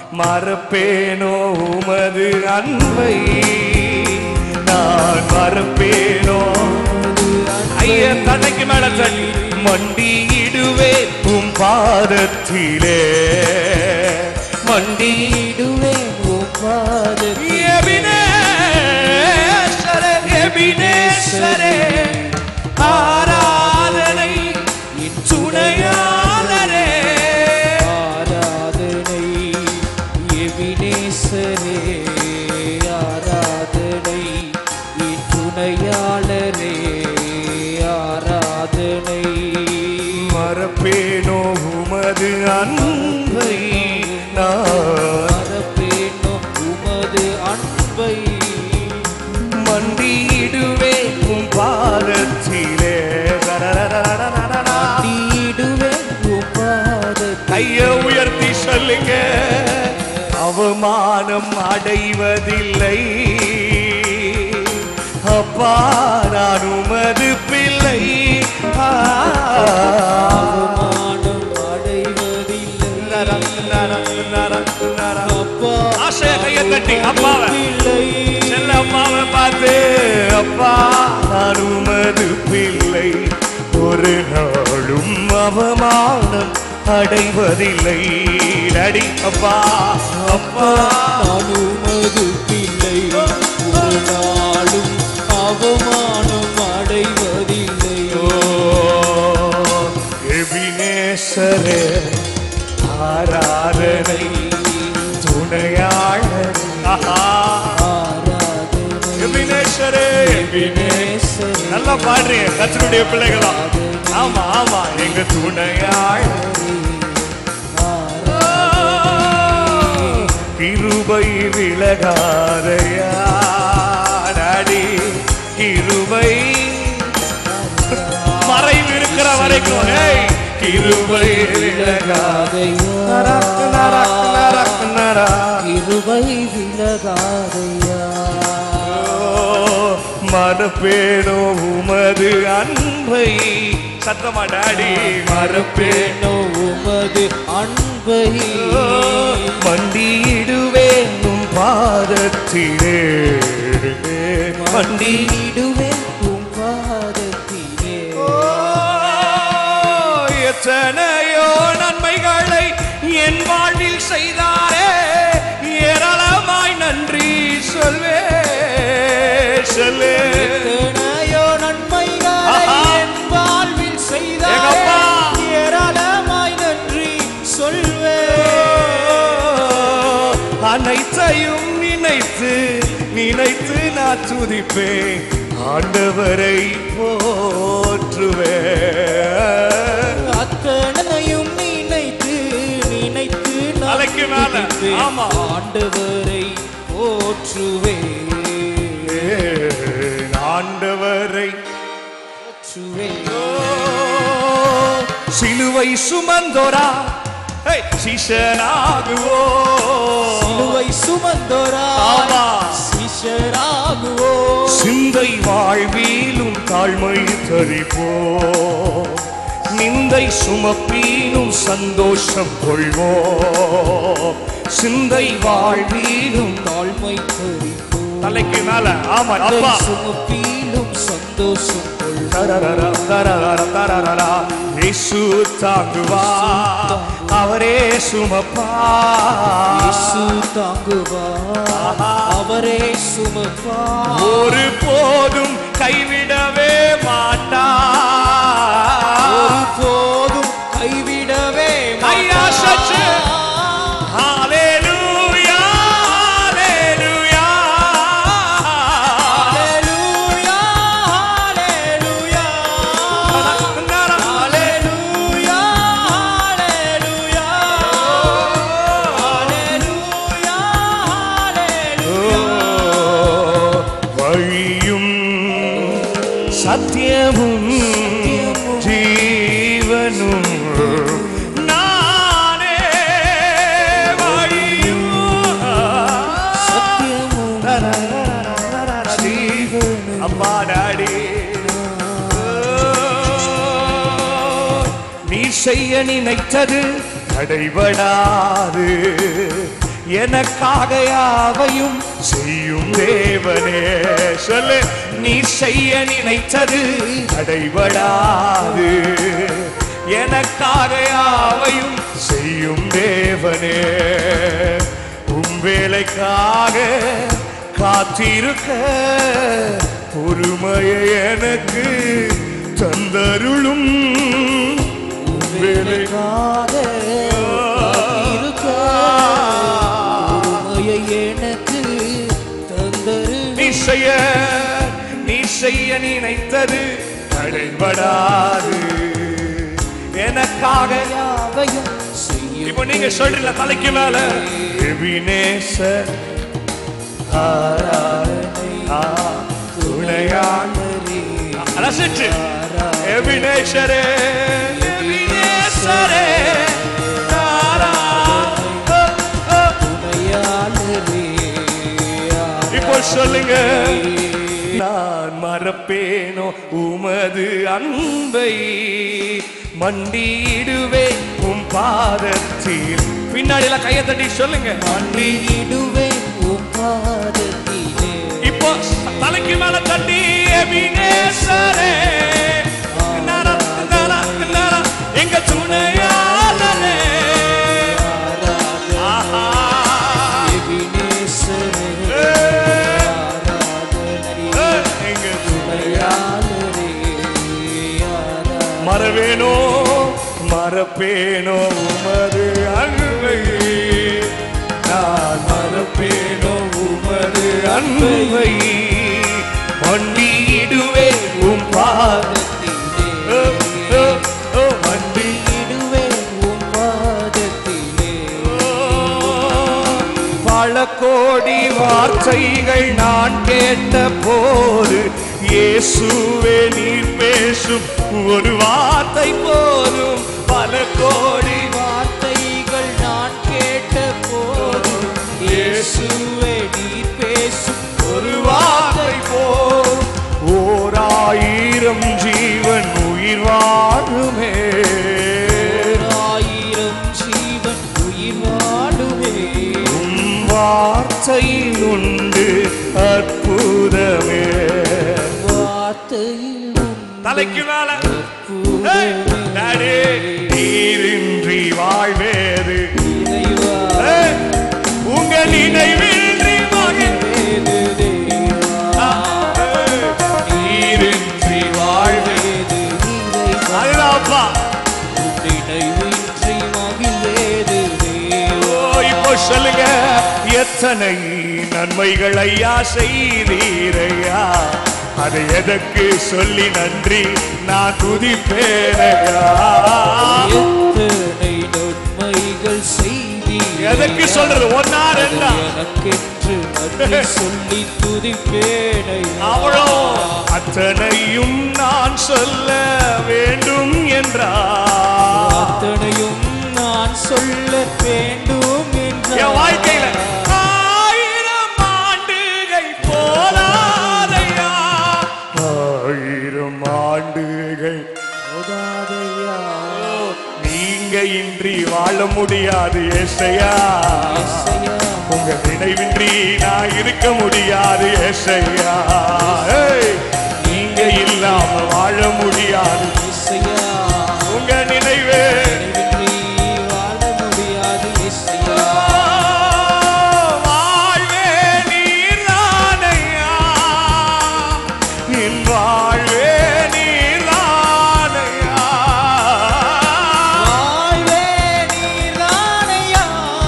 மறப்பேனோ உமது அன்பை நான் மறப்பேனோ ஐய தன்னைக்கு மேல தள்ளி மண்டியிடுவே உம் பாதத்திலே மண்டி இடுவேன் உம் பாதத்தில் எபினேசரே எபினேசரே ஆராதனை துணையாளரே ஆராதனை எபினேசரே ஆராதனை என் துணையாளரே ஆராதனை மறப்பேனோ உமது அன்பை நான் மறப்பேனோ உமது அன்பை மண்டியிடுவே உம் பாதத்திலே தரரரரரரரரா. இடுவேன் உம் பாதத்தில் கைய உயர்த்தி சொல்லுங்க அவமானம் அடைவதில்லை அப்பா நான் உமது பிள்ளை ஆ. அவமானம் அடைவதில்லை நரம், நரம், நரம், நரம். அப்பா ஆசைய கையை தட்டி அப்பாவை பிள்ளை செல்ல அம்மாவை பார்த்து அப்பா நான் உமது பிள்ளை ஒரு நாளும் அவமானம் அடைவதில்லை அடி அப்பா அப்பா நான் உமது பிள்ளை ஒரு நாளும் அவமானம் அடைவதில்லை எபினேசரே ஆராதனை துணையாளர் ஆஹா. ஆராதனை எபினேசரே நேசரே, நல்லா பாடுறீங்க கத்தருடைய பிள்ளைகளா ஆமா ஆமா எங்க துணையாளர் கிருபை விலகாதையா டாடி கிருபை மறைவு இருக்கிற வரைக்கும் ஏய், கிருபை விலகாதையா நரக்கு, நரக்கு, நரக்கு, நரா. கிருபை விலகாதையா ஓ, மறப்பேனோ உமது அன்பை சத்தமா டாடி மறப்பேன் மறப்பேனோ உமது அன்பை மண்டியிடுவேன் உம் பாதத்திலே மண்டி மண்டியிடுவேன் உம் பாதத்திலே ஓ, எத்தனையோ நன்மைகளை என் வாழ்வில் செய்தாரே ஏராளமாய் நன்றி சொல்வே சொல்லே எத்தனையோ நன்மைகளை ஆஹா. என் வாழ்வில் செய்தாரே எங்கப்பா. ஏராளமாய் நன்றி சொல்வே அனைத்தையும் நினைத்து நினைத்து நான் துதிப்பேன் ஆண்டவரை போற்றுவேன் அத்தனையும் நினைத்து நினைத்து நான் தலைக்கு மேல. துதிப்பேன். ஆமா. ஆண்டவரை போற்றுவேன் ஆண்டவரை போற்றுவேன் ஓ, சிலுவை சுமந்தோரா ஹே, சிஷனாகுவோ சிலுவை சுமந்தோரா ஆமா. சிஷராகுவோ சிந்தை வாழ்விலும் தாழ்மை தரிப்போ நிந்தை சுமப்பீனும் சந்தோஷம் கொள்வோ சிந்தை வாழ்விலும் தாழ்மை கரிப்போ தலைக்கு மேல ஆமா அப்பா சுமப்பீலும் சந்தோஷம் கொள் தரரர, தரரர, தரரர. இயேசு தாங்குவா அவரே சுமப்பா இயேசு தாங்குவா அவரே சுமப்பா ஒரு போதும் கைவிடவே மாட்டா ஒருபோதும் கைவிடவே ஐயா, சச்சு. மாட்டார். ஹalleluya ஹalleluya Hallelujah, hallelujah. நரம், Hallelujah, hallelujah. Hallelujah, hallelujah. வழியும் சத்தியமும் ஜீவனும் நானே வழியும் சத்தியமும் ஜீவனும் அம்மா டாடி நீ செய்ய நினைத்தது தடைபடாது எனக்காக யாவையும் செய்யும் தேவனே சொல்லு நீ செய்ய நினைத்தது அடைபடாது எனக்காக யாவையும் செய்யும் தேவனே உம் வேலைக்காக காத்திருக்க பொறுமையை எனக்கு தந்தருளும் உம் வேலைக்காக எனக்கு தந்தரு நீ செய்ய நீ செய்ய நினைத்தது தடைபடாது எனக்காக யாவையும் செய்யும் இப்போ நீங்க சொல்றீங்க தலைக்கு மேல எபினேசர் ஆராதனை ஆ, துணையான் ரசிச்சு எபினேசரே எபினேசரே ஆரா, ஓ, ஓ. துணையாளரே இப்போ சொல்லுங்க நான் மறப்பேனோ உமது அன்பை மண்டிடுவேன் உம் பாதத்தில் பின்னாடி எல்லாம் கையை தட்டி சொல்லுங்க மண்டி இடுவேன் உம் பாதத்திலே இப்போ தலைக்கு மேல தட்டி எபினேசரே நாரா, நாரா, நாரா, எங்க துணையாளனே ஆஹா எபினேசரே ஏ, ஆராதனை ஏ, எங்க துணையா துணையாளரே ஆராதனை மறவேனோ மறப்பேனோ உமது அன்பை நான் மறப்பேனோ உமது அன்பை மண்டிடுவே உம் பாதத்தில் ஓ, ஓ, ஓ, மண்டி இடுவேன் உம் பாதத்திலே பல கோடி வார்த்தைகள் நான் கேட்ட போது இயேசுவே நீர் பேசும் ஒரு வார்த்தை போதும் பல கோடி வார்த்தைகள் நான் கேட்ட போது இயேசுவே நீர் பேசும் ஒரு வார்த்தை போதும் ஓர் ஆயிரம் ஜீவன் உயிர் வாழுமே ஆயிரம் ஜீவன் உயிர் வாழுவே உம் வார்த்தையில் உண்டு அற்புதமே வார்த்தையில் உன் தலைக்கு மேல அற்புதமே. டாடி, நீரின்றி வாழ்வேது இறைவா, ஏய், உங்க நினைவின்றி மகிழ் வேது தேவா, நீரின்றி வாழ்வேது வேது இறைவா, அதுதான்ப்பா உன் நினைவின்றி மகிழ்வேது தேவா. ஓ, இப்போ சொல்லுங்க எத்தனை நன்மைகள் ஐயா செய்தீரையா அதை எதற்கு சொல்லி நன்றி நான் துதிப்பேனையா எத்தனை நன்மைகள் செய்தீர் எதற்கு சொல்றது ஒன்னா ரெண்டா எனக்கென்று நன்றி சொல்லி துதிப்பேனை அவளோ அத்தனையும் நான் சொல்ல வேண்டும் என்றார் அத்தனையும் நான் சொல்ல வேண்டும் என்ற என் வாழ்க்கையில ஆயிரம் ஆண்டுகள் போதாதையா ஆயிரம் ஆண்டுகள் போதாதையா நீங்க இன்றி வாழ முடியாது ஏசையா இசையா, உங்க நினைவின்றி நான் இருக்க முடியாது ஏசையா ஏய், நீங்க இல்லாம வாழ முடியாது இசையா, உங்க நினைவே நினைவின்றி வாழ முடியாது இசையா. வாழ்வே நீர்தானையா என் வாழ்வே நீர்தானையா வாழ்வே நீர்தானையா,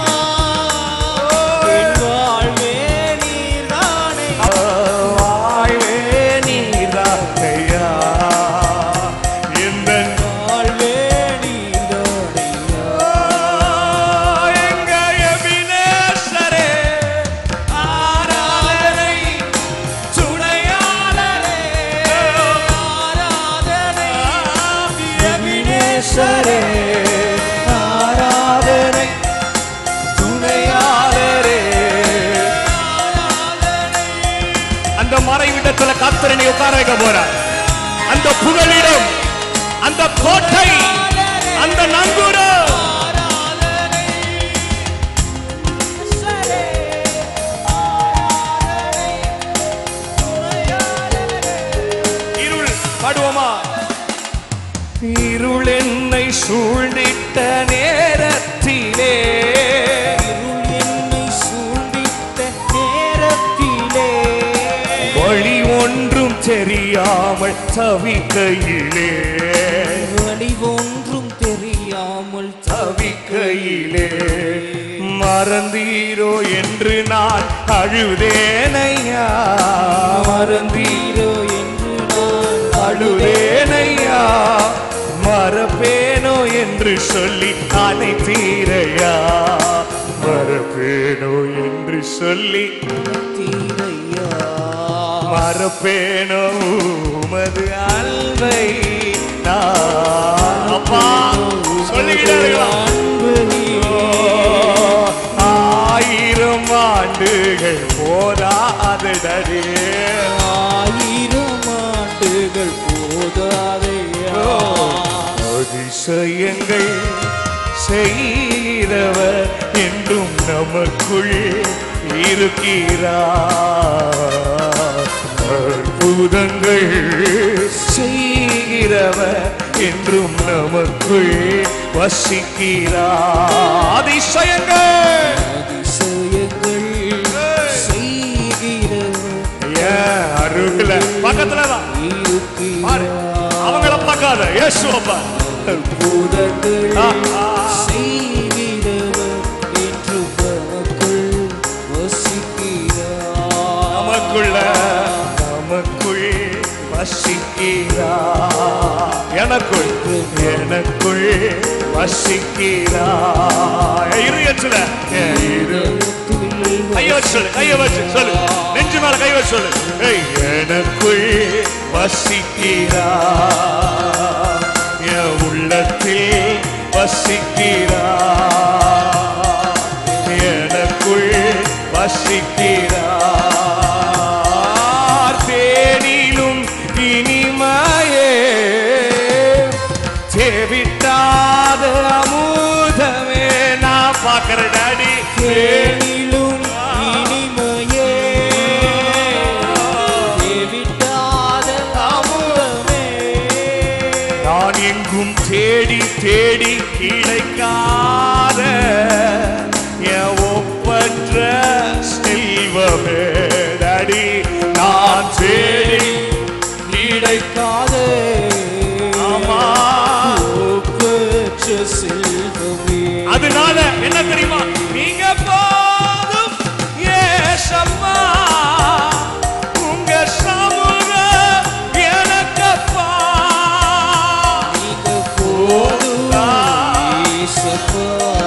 என் வாழ்வே நீர்தானையா. வாழ்வே நீர்தானையா எந்த வாழ்வே நீர்தானையா. எங்க எபினேசரே ஆராதனை துணையாளரே ஆராதனை எபினேசரே ஆராதனை துணையாளரே அந்த மறைவிடத்துல கத்தரனை உட்கார வைக்க போறார் அந்த புகலிடம் அந்த கோட்டை அந்த நங்கூரம் ஆராதனை இருள் என்னை சூழ்ந்திட்ட நேரத்திலே இருள் என்னை சூழ்ந்திட்ட நேரத்திலே வழி ஒன்றும் தெரியாமல் தவிக்கையிலே வழி ஒன்றும் தெரியாமல் தவிக்கையிலே மறந்தீரோ என்று நான் அழுதேனையா மறந்தீரோ தீரோ என்று நான் அழுதேனையா மறப்பேனோ என்று சொல்லி அனைத்தீரையா மறப்பேனோ என்று சொல்லி தீரையா மறப்பேனோ உமது அல்வை நான் அப்பா சொல்லுகிறார்களா அன்பு நீரே. ஆயிரம் ஆண்டுகள் போதாதடரே ஆயிரம் ஆண்டுகள் போதாதையா அதிசயங்கள் செய்கிறவர் என்றும் நமக்குள் இருக்கிறார் அற்புதங்கள் செய்கிறவர் என்றும் நமக்குள் வசிக்கிறார் அதிசயங்கள் அதிசயங்கள் செய்கிறவர் ஏன் அருகில பக்கத்துல தான் பாரு இருக்கிறார் அவங்கள பார்க்காத இயேசுவப்பா அற்புதங்கள் ஆ, ஆ. செய்கிறவர் என்று நமக்குள் வசிக்கிறார் நமக்குள்ள நமக்குள் வசிக்கிறா எனக்குள் எனக்குள் வசிக்கிறா இருயத்துல இரு கைய வச்சு சொல்லு கைய வச்சு சொல்லு நெஞ்சு மேல கை வச்சு சொல்லு ஏய், எனக்குள் வசிக்கிறா என் உள்ளத்தில் வசிக்கிறா எனக்குள் வசிக்கிறார் தேனிலும் இனிமையே தேவிட்டாத அமுதமே நான் பார்க்கிற டாடி தேனிலும் இனிமையே தேவிட்டாத அமுதமே நான் எங்கும் தேடி தேடி கிடைக்காத என் ஒப்பற்ற செல்வமே டாடி நான் தேடி கிடைக்காத ஆமா. ஒப்பற்ற செல்வமே அதனால என்ன தெரியுமா நீங்க போதும் ஏசப்பா உங்க சமூகம் எனக்கப்பா நீங்க போதும் இயேசப்பா.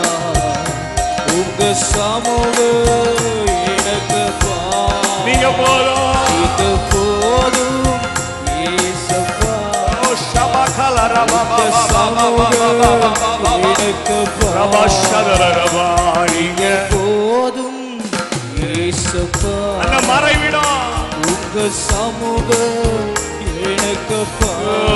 உங்க சமூகம் எனக்குப்பா. நீங்க போதும் நீங்க போதும் இயேசப்பா. ஓ ஷபகல ரபா உங்க சமூகம் எனக்குப்பா. ரபா ஷதர ரபா நீங்க போதும் இயேசப்பா. அந்த மறைவிடம் உங்க சமூகம் எனக்குப்பா.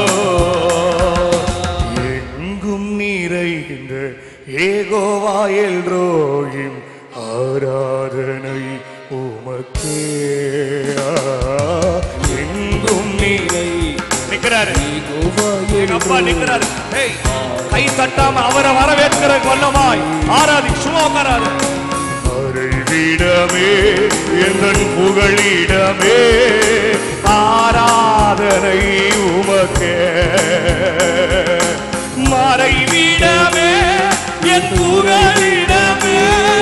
எங்கும் நிறைகின்ற ஏகோவாயல் ரோயும் ஆராதனை உமக்கே எங்கும் நீரை நிக்கிறாரு எங்க அப்பா நிக்கிறாரு ஏய், கை தட்டாம அவரை வரவேற்கிற வல்லமாய் ஆராதி சும்மா உட்காராரு அறைவிடமே எங்கள் புகழிடமே ஆராதனை உமக்கே மறைவிடமே என் புகழிடமே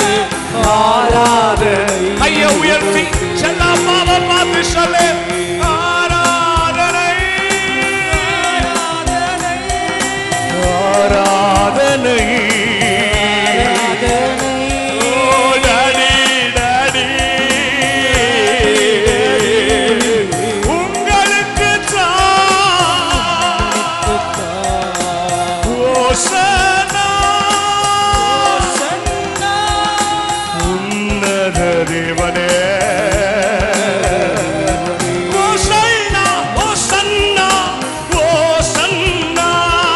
ஆராதனை கையை உயர்த்தி செல்லா பாவம் பார்த்து சொல்லு ஆராதனை ஆராதனை ஓ டாடி டாடி உங்களுக்கு ஓசனா உன்னத தேவனே ஓசன்னா ஓசன்னா ஓசன்னா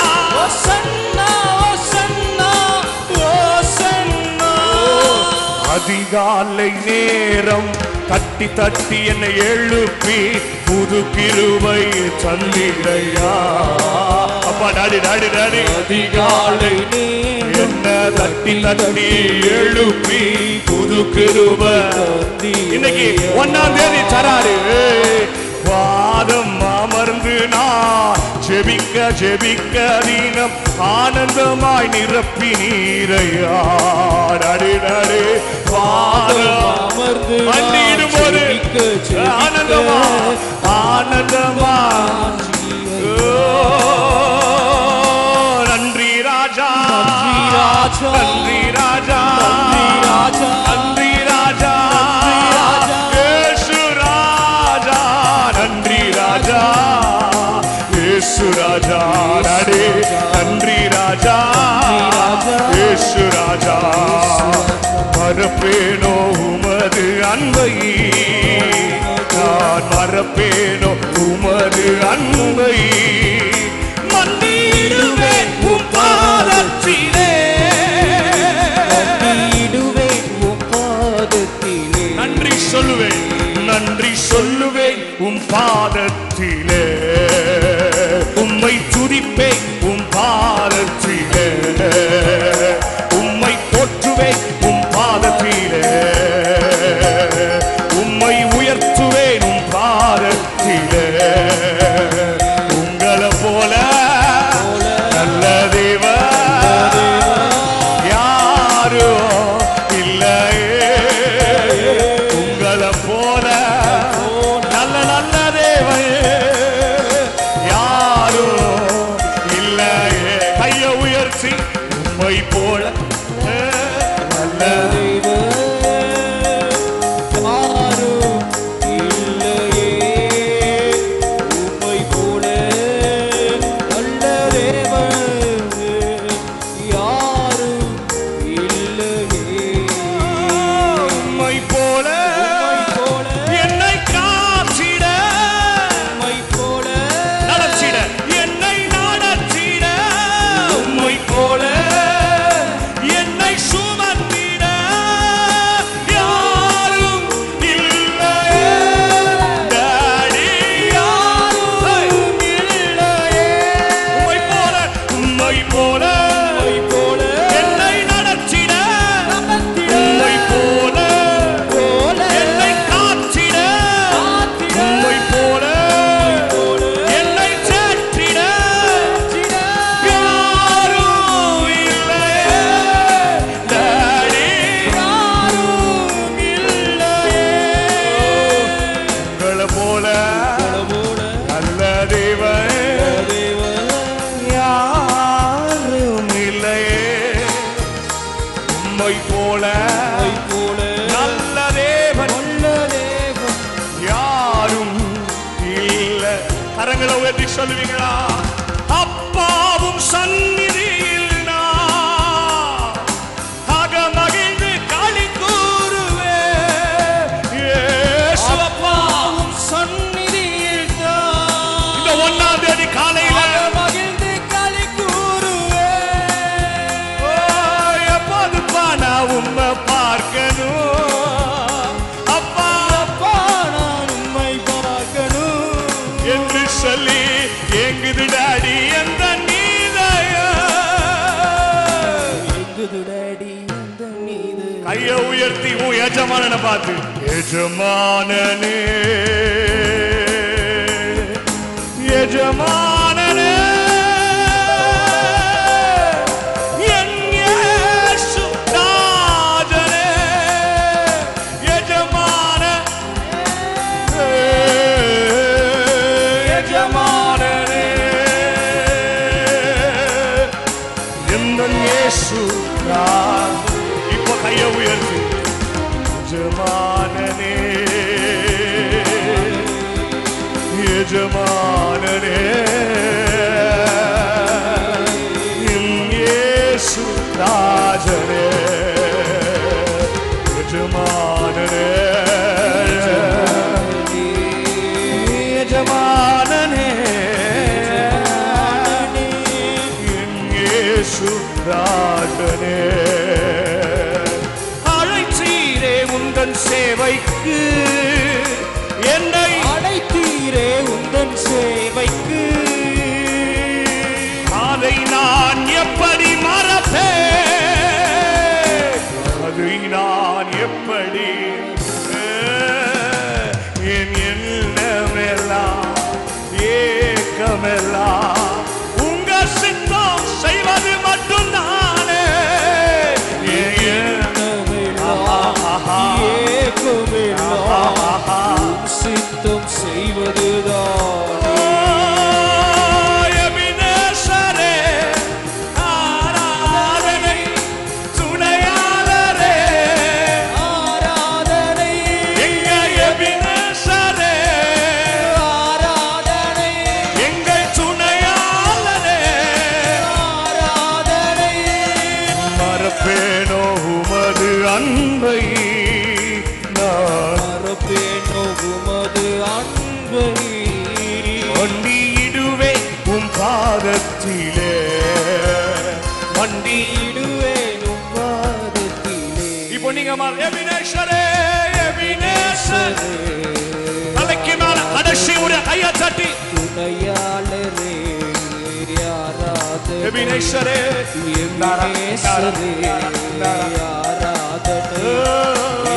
அதிகாலை நேரம் தட்டி தட்டி என்னை எழுப்பி புது கிருபை தந்திடையா அப்பா டாடி டாடி டாடி அதிகாலை நேரம் என்ன தட்டி தட்டி எழுப்பி புது கிருப இன்னைக்கு ஒன்னாம் தேதி தராரு வாதம் அமர்ந்து நான் ஜெபிக்க ஜெபிக்க தீனம் ஆனந்தமாய் நிரப்பி நீரையா டாடி டாடி வாதம் அமர்ந்து மண்டியிடும் போது ஜெபிக்க, ஜெபிக்க, ஆனந்தமா ஆனந்தமா ஓ, நன்றி ராஜா நன்றி ராஜா. நன்றி ராஜா நன்றி ராஜா. நன்றி ராஜா நன்றி ராஜா. இயேசு ராஜா நன்றி ராஜா இயேசு ராஜா நடி நன்றி ராஜா ராஜா. இயேசு ராஜா மறப்பேனோ உமது அன்பை நான் மறப்பேனோ உமது அன்பை மன்னிடுவேன் உம் பாதத்திலே இடுவேன் உம் பாதத்திலே நன்றி சொல்லுவேன் நன்றி சொல்லுவேன் உம் பாதத்திலே உம்மை துதிப்பேன் உம் பாதத்திலே உம்மை போற்றுவேன் உம் பாதத்திலே உம்மை உயர்த்துவேன் உம் பாதத்திலே உங்களை போல நல்ல தேவன் யாரோ இல்லையே உங்களை போல நல்ல நல்ல தேவையே யாரும் இல்லையே கைய உயர்த்தி உம்மை போல நல்ல யாரும் இல்லையே உம்மை போல நல்ல தேவன் யாரும் இல்லையே உம்மை போல உம்மை போல என்னை காத்திட உம்மை போல நடத்திட என்னை நடத்திட உம்மை போல என்னை சுமந்திட யாரும் இல்லையே டாடி யாரும் இல்லையே உம்மை போல உம்மை போல உம்மை போல என்னை நடத்திட நடத்திட உம்மை போல போல என்னை காத்திட காத்திட உம்மை போல போல என்னை தேற்றிட யாரும் இல்லையே டாடி யாரும் இல்லையே உங்களை போல போல நல்ல தேவன் தேவன் யாரும் இல்லையே உம்மை போல உம்மை போல நல்ல தேவன் நல்ல தேவன் யாரும் இல்ல கரங்களை உயர்த்தி சொல்லுவீங்களா அப்பாவும் சந்நிதியில் நான் அகமகிழ்ந்து களி கூறுவே அப்பாவும் சந்நிதியில் நான் இந்த ஒன்னாம் தேதி காலையில மகிழ்ந்து களி கூறுவேன் ஓ, எப்போதுப்பா நான் உம்மை பார்க்கணும் அப்பா அப்பா நான் உம்மை பார்க்கணும் என்று சொல்லி எங்குது டாடி எந்த நீதயம் எங்குது டாடி அந்த நீது கைய உயர்த்தி உன் எஜமானனை பார்த்து எஜமானனே எஜமானனே என் இயேசு ராஜனே, எஜமான எஜமானனே எந்த இயேசு நான் இப்போ கைய உயர்த்தி எஜமானனே எஜமானனே என் இயேசு ராஜனே எஜமானனே எஜமானனே என் இயேசு ராஜனே அழைத்தீரே உந்தன் சேவைக்கு என்னை அடைத்தீரே உந்தன் சேவைக்கு நான் எப்படி அஹ், என் எண்ணமெல்லாம் ஏக்கமெல்லாம் உங்க சித்தம் செய்வது மட்டும்தானே என் எண்ணமெல்லாம் சித்தம் செய்வதுதான் எபினேசரே, ஆராதனை துணையாளரே, ஆராதனை எங்க எபினேசரே, ஆராதனை எங்கள் துணையாளரே, ஆராதனை மறப்பேனோ உமது அன்பை நான் மறப்பேனோ உமது அன்பை வண்டியிடுவே உம் பாதத்திலே வண்டி இடுவேன் உம் பாதத்திலே இப்போ நீங்க மா- எபினேசரே, எபினேசர். தலைக்கு மேல கடைசி ஒரு கையை தட்டி துணையாளரே ஆராதனை எபினேசரே எபினேசரே ஆராதனை